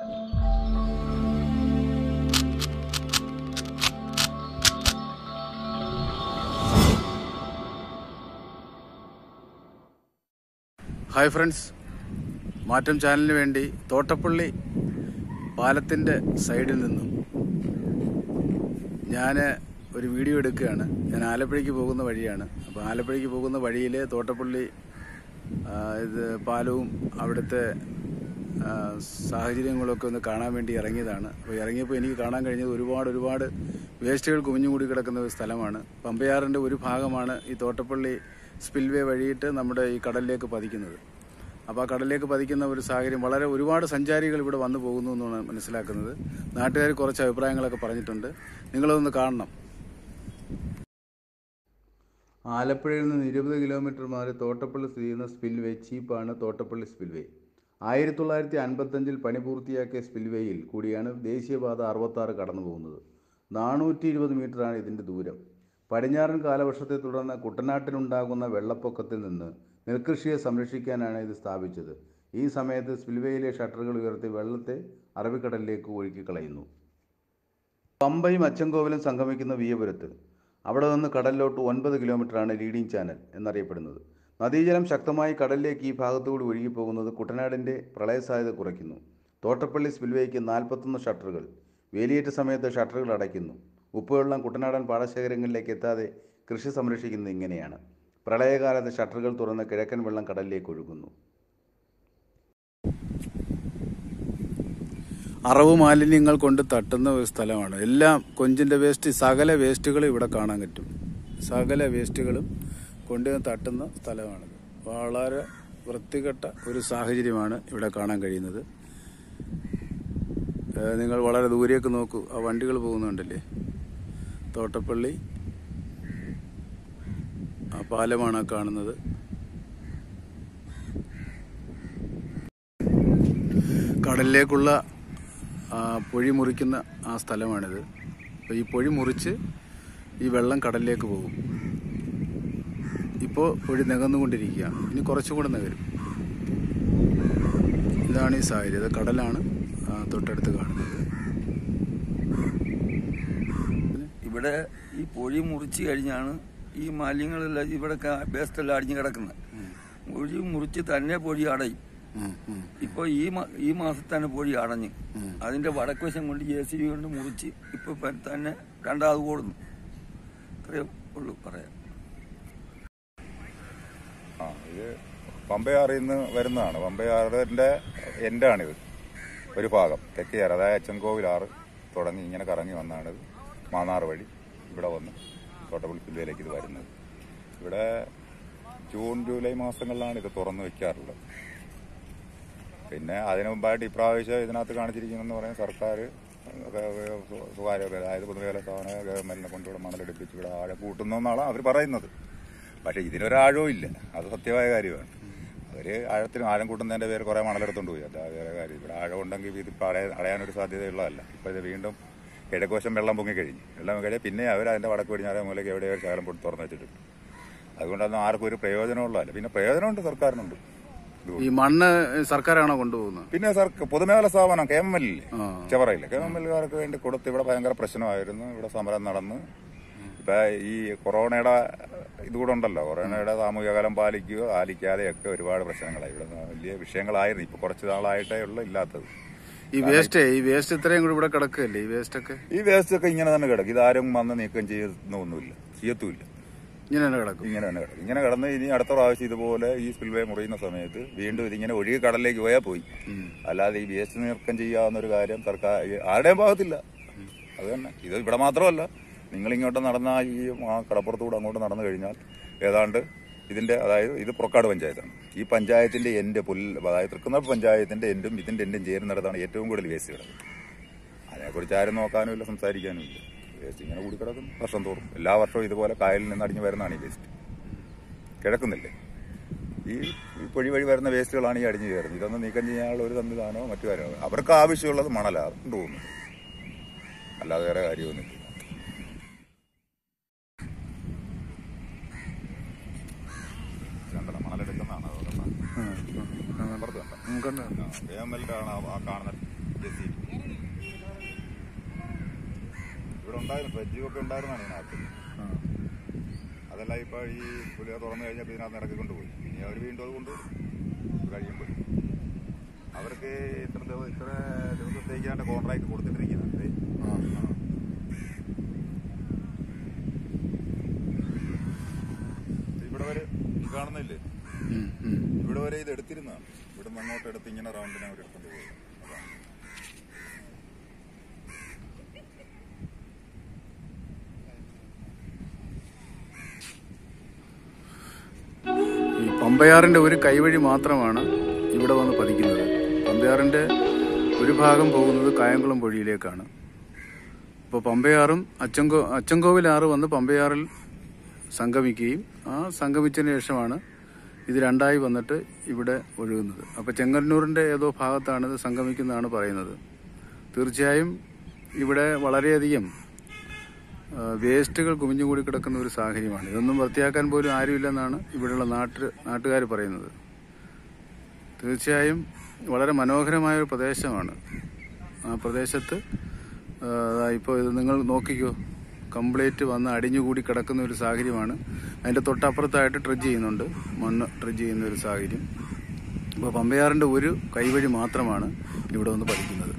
Hi friends മാറ്റം ചാനലിന് വേണ്ടി തോട്ടപ്പള്ളി പാലത്തിൻ്റെ സൈഡിൽ നിന്നും ഞാൻ ഒരു വീഡിയോ എടുക്കുകയാണ് ഞാൻ ആലപ്പുഴയ്ക്ക് പോകുന്ന വഴിയാണ് അപ്പോൾ ആലപ്പുഴയ്ക്ക് പോകുന്ന വഴിയിൽ തോട്ടപ്പള്ളി ആ, ഇത് പാലവും അവിടുത്തെ ആ, സാഹചര്യങ്ങളൊക്കെ ഒന്ന് കാണാൻ വേണ്ടി ഇറങ്ങിയതാണ് അപ്പോൾ ഇറങ്ങിയപ്പോൾ എനിക്ക് കാണാൻ കഴിഞ്ഞത് ഒരുപാട് ഒരുപാട് വേസ്റ്റുകൾ കുമിഞ്ഞുകൂടി കിടക്കുന്ന ഒരു സ്ഥലമാണ് പമ്പയാറിൻ്റെ ഒരു ഭാഗമാണ് ഈ തോട്ടപ്പള്ളി സ്പിൽവേ വഴിയിട്ട് നമ്മുടെ ഈ കടലിലേക്ക് പതിക്കുന്നത് അപ്പോൾ ആ കടലിലേക്ക് പതിക്കുന്ന ഒരു സാഹചര്യം വളരെ ഒരുപാട് സഞ്ചാരികൾ ഇവിടെ വന്നു പോകുന്നു എന്നാണ് മനസ്സിലാക്കുന്നത് നാട്ടുകാർ കുറച്ച് അഭിപ്രായങ്ങളൊക്കെ പറഞ്ഞിട്ടുണ്ട് നിങ്ങളതൊന്ന് കാണണം ആലപ്പുഴയിൽ നിന്ന് ഇരുപത് കിലോമീറ്റർ മാറി തോട്ടപ്പള്ളി സ്ഥിതി ചെയ്യുന്ന സ്പിൽവേ ചീപ്പാണ് തോട്ടപ്പള്ളി സ്പിൽവേ ആയിരത്തി തൊള്ളായിരത്തി അൻപത്തഞ്ചിൽ പണി പൂർത്തിയാക്കിയ സ്പിൽവേയിൽ കൂടിയാണ് ദേശീയപാത അറുപത്താറ് കടന്നു പോകുന്നത് നാനൂറ്റി ഇരുപത് മീറ്ററാണ് ഇതിൻ്റെ ദൂരം പടിഞ്ഞാറൻ കാലവർഷത്തെ തുടർന്ന് കുട്ടനാട്ടിലുണ്ടാകുന്ന വെള്ളപ്പൊക്കത്തിൽ നിന്ന് നെൽകൃഷിയെ സംരക്ഷിക്കാനാണ് ഇത് സ്ഥാപിച്ചത് ഈ സമയത്ത് സ്പിൽവേയിലെ ഷട്ടറുകൾ ഉയർത്തി വെള്ളത്തെ അറബിക്കടലിലേക്ക് ഒഴുക്കിക്കളയുന്നു പമ്പയും അച്ചൻകോവിലും സംഗമിക്കുന്ന വിയപുരത്ത് അവിടെ നിന്ന് കടലിലോട്ട് ഒൻപത് കിലോമീറ്ററാണ് ലീഡിംഗ് ചാനൽ എന്നറിയപ്പെടുന്നത് നദീജലം ശക്തമായി കടലിലേക്ക് ഈ ഭാഗത്തുകൂടി ഒഴുകിപ്പോകുന്നത് കുട്ടനാടിൻ്റെ പ്രളയ സാധ്യത കുറയ്ക്കുന്നു തോട്ടപ്പള്ളി സ്പിൽവേക്ക് നാൽപ്പത്തൊന്ന് ഷട്ടറുകൾ വേലിയേറ്റ സമയത്ത് ഷട്ടറുകൾ അടയ്ക്കുന്നു ഉപ്പുവെള്ളം കുട്ടനാടൻ പാടശേഖരങ്ങളിലേക്ക് എത്താതെ കൃഷി സംരക്ഷിക്കുന്നത് ഇങ്ങനെയാണ് പ്രളയകാലത്ത് ഷട്ടറുകൾ തുറന്ന് കിഴക്കൻ വെള്ളം കടലിലേക്ക് ഒഴുകുന്നു അറവ് മാലിന്യങ്ങൾ കൊണ്ട് തട്ടുന്ന ഒരു സ്ഥലമാണ് എല്ലാം കൊഞ്ചിന്റെ വേസ്റ്റ് സകല വേസ്റ്റുകളും ഇവിടെ കാണാൻ പറ്റും സകല വേസ്റ്റുകളും കൊണ്ട് തട്ടുന്ന സ്ഥലമാണിത് വളരെ വൃത്തികെട്ട ഒരു സാഹചര്യമാണ് ഇവിടെ കാണാൻ കഴിയുന്നത് ഏഹ് നിങ്ങൾ വളരെ ദൂരേക്ക് നോക്കൂ ആ വണ്ടികൾ പോകുന്നുണ്ടല്ലേ തോട്ടപ്പള്ളി ആ പാലമാണ് ആ കാണുന്നത് കടലിലേക്കുള്ള ആ, പൊഴി മുറിക്കുന്ന ആ സ്ഥലമാണിത് അപ്പോൾ ഈ പൊഴി മുറിച്ച് ഈ വെള്ളം കടലിലേക്ക് പോകും ഇപ്പോൾ പൊഴി നികന്നുകൊണ്ടിരിക്കുകയാണ് ഇനി കുറച്ചും കൂടെ നികരും ഇതാണ് ഈ സാഹചര്യം ഇത് കടലാണ് ആ, തൊട്ടടുത്ത് കാണുന്നത് ഇവിടെ ഈ പൊഴി മുറിച്ച് കഴിഞ്ഞാണ് ഈ മാലിന്യങ്ങളെല്ലാം ഇവിടെ വേസ്റ്റെല്ലാം അടിഞ്ഞു കിടക്കുന്നത് പൊഴി മുറിച്ച് തന്നെ പൊഴി അടയും ഉം, ഉം. ഇപ്പൊ ഈ മാ- ഈ മാസത്താണ് പൊഴി അടഞ്ഞ് അതിന്റെ വടക്കുവശം കൊണ്ട് ജെ സി ബി കൊണ്ട് മുറിച്ച് ഇപ്പൊ ഇപ്പൊ തന്നെ രണ്ടാമത് കൂടുന്നു ഇത്രയേ ഉള്ളൂ പറയാം ആ ഇത് പമ്പയാറിൽ നിന്ന് വരുന്നതാണ് പമ്പയാറിന്റെ എൻഡാണിത് ഒരു ഭാഗം തെക്കേയാറ് അതായത് അച്ചൻകോവിലാറ് തുടങ്ങി ഇങ്ങനെ കറങ്ങി വന്നാണിത് മാന്നാർ വഴി ഇവിടെ വന്ന് തോട്ടപ്പള്ളി ജില്ലയിലേക്ക് ഇത് വരുന്നത് ഇവിടെ ജൂൺ ജൂലൈ മാസങ്ങളിലാണ് ഇത് തുറന്നു വെക്കാറുള്ളത് പിന്നെ അതിനു മുമ്പായിട്ട് ഇപ്രാവശ്യം ഇതിനകത്ത് കാണിച്ചിരിക്കുന്നതെന്ന് പറയുന്നത് സർക്കാർ സ്വകാര്യ അതായത് പൊതുമേഖല സ്ഥാപന ഗവൺമെന്റിനെ കൊണ്ടുകൂടെ മണലെടുപ്പിച്ച് ഇവിടെ ആഴം കൂട്ടുന്നു എന്നാണ് അവർ പറയുന്നത് പക്ഷേ ഇതിനൊരാഴവും ഇല്ല അത് സത്യമായ കാര്യമാണ് അവർ ആഴത്തിന് ആഴം കൂട്ടുന്നതിന്റെ പേര് കുറേ മണലെടുത്തോണ്ട് പോയി അത് വേറെ കാര്യം ഇവിടെ ആഴം ഉണ്ടെങ്കിൽ ഇതിപ്പോൾ അടയാൻ അടയാനൊരു സാധ്യതയുള്ളതല്ല ഇപ്പോൾ ഇത് വീണ്ടും കിഴക്കുവശം വെള്ളം പൊങ്ങിക്കഴിഞ്ഞു വെള്ളം കഴിഞ്ഞാൽ പിന്നെ അവർ അതിന്റെ വടക്ക് പടിഞ്ഞാറേ മൂലയ്ക്ക് എവിടെ ഒരു ശകലം പൊട്ടി തുറന്നു വെച്ചിട്ടുണ്ട് അതുകൊണ്ടൊന്നും ആർക്കും ഒരു പ്രയോജനമുള്ളതല്ല പിന്നെ പ്രയോജനമുണ്ട് സർക്കാരിനുണ്ട് ഇതുകൊണ്ട്. ഈ മണ്ണ് സർക്കാരാണോ കൊണ്ടുപോകുന്നത് പിന്നെ സർക്കാർ പൊതുമേഖല സ്ഥാപനം കെ എം എൽ ആ. ചെവറയില്ല കെ എം എൽകാർക്ക് വേണ്ടി കൊടുത്ത് ഇവിടെ ഭയങ്കര പ്രശ്നമായിരുന്നു ഇവിടെ സമരം നടന്ന് ഇപ്പൊ ഈ കൊറോണയുടെ ഇതുകൂടെ ഉണ്ടല്ലോ കൊറോണയുടെ സാമൂഹിക അകലം പാലിക്കുക പാലിക്കാതെയൊക്കെ ഒരുപാട് പ്രശ്നങ്ങളായി ഇവിടെ വലിയ വിഷയങ്ങളായിരുന്നു ഇപ്പൊ കുറച്ച് നാളായിട്ടേ ഉള്ളൂ ഇല്ലാത്തത് ഈ വേസ്റ്റ് ഈ വേസ്റ്റ് ഇത്രയും കൂടി ഇവിടെ കിടക്കുകയല്ലേ ഈ വേസ്റ്റ് ഒക്കെ ഈ വേസ്റ്റ് ഒക്കെ ഇങ്ങനെ തന്നെ കിടക്കും ഇതാരും വന്ന് നീക്കം ചെയ്യുന്നൊന്നുമില്ല ചെയ്യത്തുമില്ല ഇങ്ങനെ തന്നെ കിടക്കും ഇങ്ങനെ തന്നെ കിടക്കും ഇങ്ങനെ കിടന്ന് ഇനി അടുത്ത പ്രാവശ്യം ഇതുപോലെ ഈ സ്പിൽവേ മുറിയുന്ന സമയത്ത് വീണ്ടും ഇതിങ്ങനെ ഒഴുകി കടലിലേക്ക് പോയാൽ പോയി അല്ലാതെ ഈ വേസ്റ്റ് നീക്കം ചെയ്യാവുന്ന ഒരു കാര്യം സർക്കാർ ആരുടെയും ഭാഗത്തില്ല അത് തന്നെ ഇത് ഇവിടെ മാത്രമല്ല നിങ്ങൾ ഇങ്ങോട്ട് നടന്ന ഈ ആ കടപ്പുറത്തൂടെ അങ്ങോട്ട് നടന്നു കഴിഞ്ഞാൽ ഏതാണ്ട് ഇതിന്റെ അതായത് ഇത് പുറക്കാട് പഞ്ചായത്താണ് ഈ പഞ്ചായത്തിന്റെ എന്റെ പുൽ അതായത് തൃക്കുന്നപ്പ പഞ്ചായത്തിന്റെ എൻഡും ഇതിന്റെ എൻഡും ചേരുന്നിടത്താണ് ഏറ്റവും കൂടുതൽ വേസ്റ്റ് കിടക്കുന്നത് അതിനെക്കുറിച്ച് ആരും നോക്കാനും ഇല്ല സംസാരിക്കാനും ഇല്ല വേസ്റ്റ് ഇങ്ങനെ കൂടി കിടക്കും വർഷം തോറും എല്ലാ വർഷവും ഇതുപോലെ കായലിൽ നിന്ന് അടിഞ്ഞു വരുന്നതാണ് ഈ വേസ്റ്റ് കിടക്കുന്നില്ലേ ഈ ഈ പൊഴി വഴി വരുന്ന വേസ്റ്റുകളാണ് ഈ അടിഞ്ഞു കയറുന്നത് ഇതൊന്നും നീക്കം ചെയ്യാനുള്ള ഒരു സംവിധാനമോ മറ്റു കാര്യമോ അവർക്ക് ആവശ്യമുള്ളത് മണലാണ് തോന്നുന്നു അല്ലാതെ വേറെ കാര്യമൊന്നുമില്ല കണ്ടോ, മണലെടുക്കുന്നതാണ് അതൊക്കെ. അപ്പുറത്ത് കണ്ടോ? നമുക്കുണ്ട് ആ, KML ന്റെ ആണ് ആ- ആ കാണുന്ന ജെസ്സി ഉണ്ടായിരുന്നു ഫ്രിഡ്ജൊക്കെ ഉണ്ടായിരുന്നാണ് ഇതിനകത്ത് അതെല്ലാം ഇപ്പൊ ഈ പുലിയ തുറന്നു കഴിഞ്ഞപ്പോൾ ഇതിനകത്ത് ഇറക്കിക്കൊണ്ട് പോയി ഇനി അവർ വീണ്ടും അത് കൊണ്ടുവരും ഇത് കഴിയുമ്പോൾ അവർക്ക് ഇത്ര ദിവസം ഇത്ര ദിവസത്തേക്കാണ് കോൺട്രാക്ട് കൊടുത്തിട്ടിരിക്കുന്നത് ഇവിടെ വരെ ഈ കാണുന്നില്ലേ ഇവിടെ വരെ ഇത് എടുത്തിരുന്നതാണ് ഇവിടെ നിന്ന് അങ്ങോട്ട് എടുത്ത് ഇങ്ങനെ റൗണ്ടിനെ അവർ എടുത്തുകൊണ്ട് പോയി അതാണ് ഈ പമ്പയാറിൻ്റെ ഒരു കൈവഴി മാത്രമാണ് ഇവിടെ വന്ന് പതിക്കുന്നത് പമ്പയാറിൻ്റെ ഒരു ഭാഗം പോകുന്നത് കായംകുളം പൊഴിയിലേക്കാണ് അപ്പോൾ പമ്പയാറും അച്ചങ്കോ അച്ചങ്കോവിലാറ് വന്ന് പമ്പയാറിൽ സംഗമിക്കുകയും ആ സംഗമിച്ചതിന് ശേഷമാണ് ഇത് രണ്ടായി വന്നിട്ട് ഇവിടെ ഒഴുകുന്നത് അപ്പോൾ ചെങ്ങന്നൂരിൻ്റെ ഏതോ ഭാഗത്താണ് ഇത് സംഗമിക്കുന്നതാണ് പറയുന്നത് തീർച്ചയായും ഇവിടെ വളരെയധികം ആ, വേസ്റ്റുകൾ കുമിഞ്ഞുകൂടി കിടക്കുന്ന ഒരു സാഹചര്യമാണ് ഇതൊന്നും വൃത്തിയാക്കാൻ പോലും ആരുമില്ലെന്നാണ് ഇവിടെയുള്ള നാട്ട് നാട്ടുകാർ പറയുന്നത് തീർച്ചയായും വളരെ മനോഹരമായ ഒരു പ്രദേശമാണ് ആ പ്രദേശത്ത് ഇപ്പോൾ ഇത് നിങ്ങൾ നോക്കിക്കോ കംപ്ലീറ്റ് വന്ന് അടിഞ്ഞുകൂടി കിടക്കുന്ന ഒരു സാഹചര്യമാണ് അതിൻ്റെ തൊട്ടപ്പുറത്തായിട്ട് ട്രെഡ്ജ് ചെയ്യുന്നുണ്ട് മണ്ണ് ട്രെഡ്ജ് ചെയ്യുന്ന ഒരു സാഹചര്യം അപ്പോൾ പമ്പയാറിൻ്റെ ഒരു കൈവഴി മാത്രമാണ് ഇവിടെ വന്ന് പഠിക്കുന്നത്